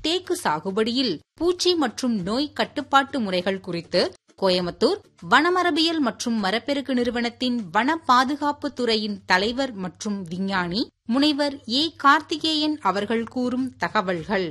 தேக்கு சாகுபடியில் பூச்சி மற்றும் நோய் கட்டுப்பாட்டு முறைகள் குறித்து கோயம்புத்தூர் வனமரபியல் மற்றும் மரப்பெருகு நிறுவனத்தின் வன பாதுகாப்பு துறையின் தலைவர் மற்றும் விஞ்ஞானி முனைவர் ஏ கார்த்திகேயன் அவர்கள் கூறும் தகவல்கள்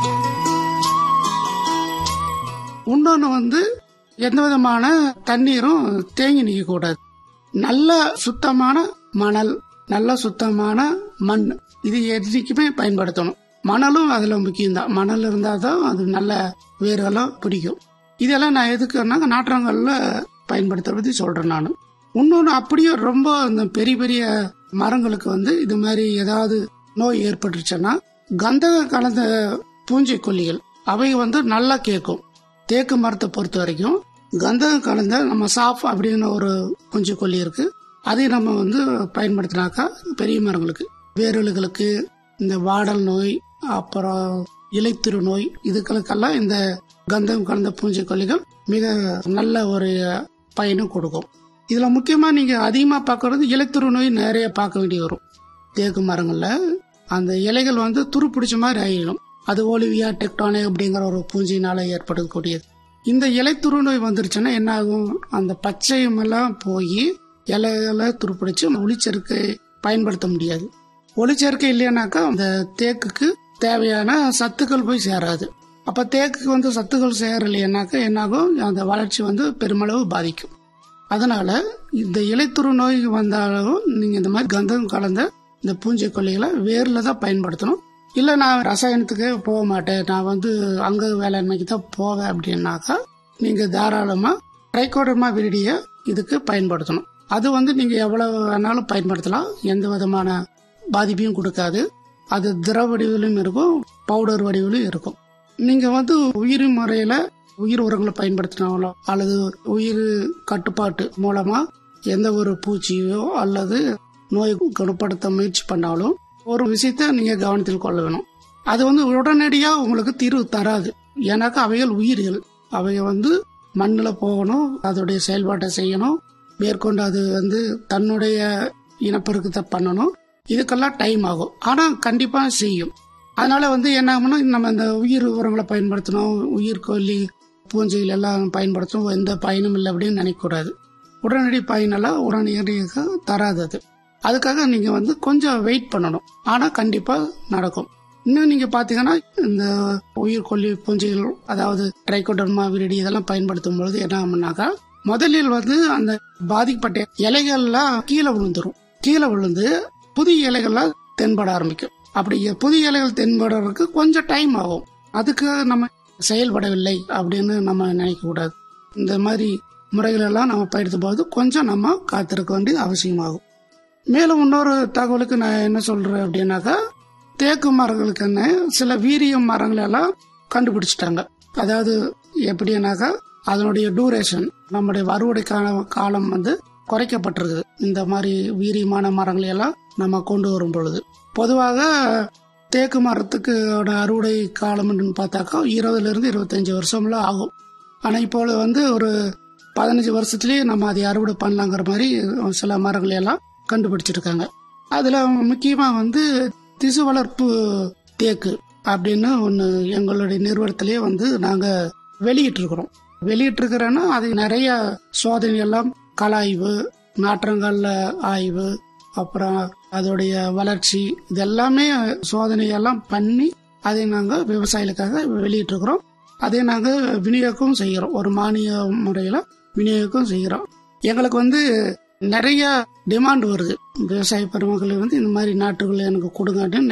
இன்னொன்று வந்து எந்த விதமான தண்ணீரும் தேங்கி நிற்க கூடாது நல்ல சுத்தமான மணல் நல்ல சுத்தமான மண் இது என்றைக்குமே பயன்படுத்தணும் மணலும் அதுல முக்கியம்தான் மணல் இருந்தால் தான் அது நல்ல வேரெல்லாம் பிடிக்கும் இதெல்லாம் நான் எதுக்குன்னா நாற்றங்கள்ல பயன்படுத்த பத்தி சொல்றேன் நான் இன்னொன்று அப்படியே ரொம்ப இந்த பெரிய பெரிய மரங்களுக்கு வந்து இது மாதிரி ஏதாவது நோய் ஏற்பட்டுருச்சுன்னா கந்தகம் கலந்த பூஞ்சைக்கொல்லிகள் அவை வந்து நல்லா கேட்கும் தேக்கு மரத்தை பொறுத்த வரைக்கும் கந்தகம் கலந்த நம்ம சாஃப் அப்படின்னு ஒரு பூஞ்சைக்கொல்லி இருக்கு அதை நம்ம வந்து பயன்படுத்தினாக்கா பெரிய மரங்களுக்கு வேரலுகளுக்கு இந்த வாடல் நோய் அப்புறம் இலைத்திரு நோய் இதுகளுக்கெல்லாம் இந்த கந்தகம் கலந்த பூஞ்சைக்கொல்லிகள் மிக நல்ல ஒரு பயனும் கொடுக்கும் இதுல முக்கியமா நீங்க அதிகமா பார்க்கறது இலைத்திரு நோய் நிறைய பார்க்க வேண்டி வரும் தேக்கு மரங்கள்ல அந்த இலைகள் வந்து துரு பிடிச்ச மாதிரி ஆயிடும் அது ஓலிவியா டெக்டானே அப்படிங்கிற ஒரு பூஞ்சினால ஏற்படக்கூடியது இந்த இலைத்துரு நோய் வந்துருச்சுன்னா என்ன ஆகும் அந்த பச்சையமெல்லாம் போய் இலைகளை துருப்பிடிச்சு ஒளிச்சேர்க்கை பயன்படுத்த முடியாது ஒளிச்சேர்க்கை இல்லையானாக்கா அந்த தேக்குக்கு தேவையான சத்துக்கள் போய் சேராது அப்ப தேக்குக்கு வந்து சத்துக்கள் சேரலைன்னாக்கா என்னாகும் அந்த வளர்ச்சி வந்து பெருமளவு பாதிக்கும் அதனால இந்த இலைத்துரு நோய் வந்தாலும் நீங்க இந்த மாதிரி கந்தகம் கலந்த இந்த பூஞ்சை கொல்லிகளை வேர்ல தான் பயன்படுத்தணும் இல்ல நான் ரசாயனத்துக்கே போக மாட்டேன் நான் வந்து அங்க வேளாண்மைக்கு தான் போவேன் அப்படின்னாக்கா நீங்க தாராளமா ட்ரைகோடர்மா விரிடிய இதுக்கு பயன்படுத்தணும் அது வந்து நீங்க எவ்வளவு வேணாலும் பயன்படுத்தலாம் எந்த விதமான பாதிப்பையும் கொடுக்காது அது திர வடிவிலும் இருக்கும் பவுடர் வடிவிலும் இருக்கும் நீங்க வந்து உயிர் முறையில உயிர் உரங்களை பயன்படுத்தினாலோ அல்லது உயிர் கட்டுப்பாட்டு மூலமா எந்த ஒரு பூச்சியோ அல்லது நோய் குணப்படுத்த முயற்சி பண்ணாலும் ஒரு விஷயத்த நீங்க கவனத்தில் கொள்ள வேணும் அது வந்து உடனடியா உங்களுக்கு தீர்வு தராது ஏன்னாக்கா அவைகள் உயிர்கள் அவைகள் வந்து மண்ணில் போகணும் அதோடைய செயல்பாட்டை செய்யணும் மேற்கொண்டு அது வந்து தன்னுடைய இனப்பெருக்கத்தை பண்ணணும் இதுக்கெல்லாம் டைம் ஆகும் ஆனா கண்டிப்பா செய்யும் அதனால வந்து என்ன ஆகும்னா நம்ம இந்த உயிர் உரங்களை பயன்படுத்தணும் உயிர் கொல்லி பூஞ்சைகள் எல்லாம் பயன்படுத்தணும் எந்த பயனும் இல்லை அப்படின்னு நினைக்கக்கூடாது உடனடி பயனெல்லாம் உடனடியாக தராது அது அதுக்காக நீங்க வந்து கொஞ்சம் வெயிட் பண்ணணும் ஆனா கண்டிப்பா நடக்கும் இன்னும் நீங்க பாத்தீங்கன்னா இந்த உயிர் கொல்லி பூஞ்சைகள் அதாவது ட்ரைகோடர்மா விரிடி இதெல்லாம் பயன்படுத்தும் பொழுது என்ன ஆகும்னாக்கா முதலில் வந்து அந்த பாதிக்கப்பட்ட இலைகள்லாம் கீழே விழுந்துரும் கீழே விழுந்து புதிய இலைகள்லாம் தென்பட ஆரம்பிக்கும் அப்படி புதிய இலைகள் தென்படுறதுக்கு கொஞ்சம் டைம் ஆகும் அதுக்கு நம்ம செயல்படவில்லை அப்படின்னு நம்ம நினைக்க கூடாது இந்த மாதிரி முறைகள் எல்லாம் நம்ம பயிர்த்து போது கொஞ்சம் நம்ம காத்திருக்க வேண்டியது அவசியமாகும் மேலும் இன்னொரு தகவலுக்கு நான் என்ன சொல்றேன் அப்படின்னாக்கா தேக்கு மரங்களுக்கு என்ன சில வீரிய மரங்கள் எல்லாம் கண்டுபிடிச்சிட்டாங்க அதாவது எப்படின்னாக்கா அதனுடைய டூரேஷன் நம்முடைய அறுவடை கால- காலம் வந்து குறைக்கப்பட்டிருக்குது இந்த மாதிரி வீரியமான மரங்களை எல்லாம் நம்ம கொண்டு வரும் பொழுது பொதுவாக தேக்கு மரத்துக்கு அறுவடை காலம்னு பார்த்தாக்கா இருபதுல இருந்து இருபத்தஞ்சு வருஷம்லாம் ஆகும் ஆனா இப்போ வந்து ஒரு பதினஞ்சு வருஷத்துலயே நம்ம அதை அறுவடை பண்ணலாங்கிற மாதிரி சில மரங்களை எல்லாம் கண்டுபிடிச்சிருக்காங்க அதுல முக்கியமா வந்து திசு வளர்ப்பு தேக்கு அப்படின்னு ஒன்று எங்களுடைய நிறுவனத்திலேயே வந்து நாங்க வெளியிட்டு இருக்கிறோம் வெளியிட்டு இருக்கிறோன்னா அது நிறைய சோதனை எல்லாம் கலாய்வு நாற்றங்கள்ல ஆய்வு அப்புறம் அதோடைய வளர்ச்சி இது எல்லாமே சோதனை எல்லாம் பண்ணி அதை நாங்க விவசாயிகளுக்காக வெளியிட்டு இருக்கிறோம் அதை நாங்க விநியோகம் செய்கிறோம் ஒரு மானிய முறையில விநியோகம் செய்கிறோம் எங்களுக்கு வந்து நிறைய டிமாண்ட் வருது விவசாய பெருமக்கள் வந்து இந்த மாதிரி நாட்டுகள் எனக்கு கொடுங்க அப்படின்னு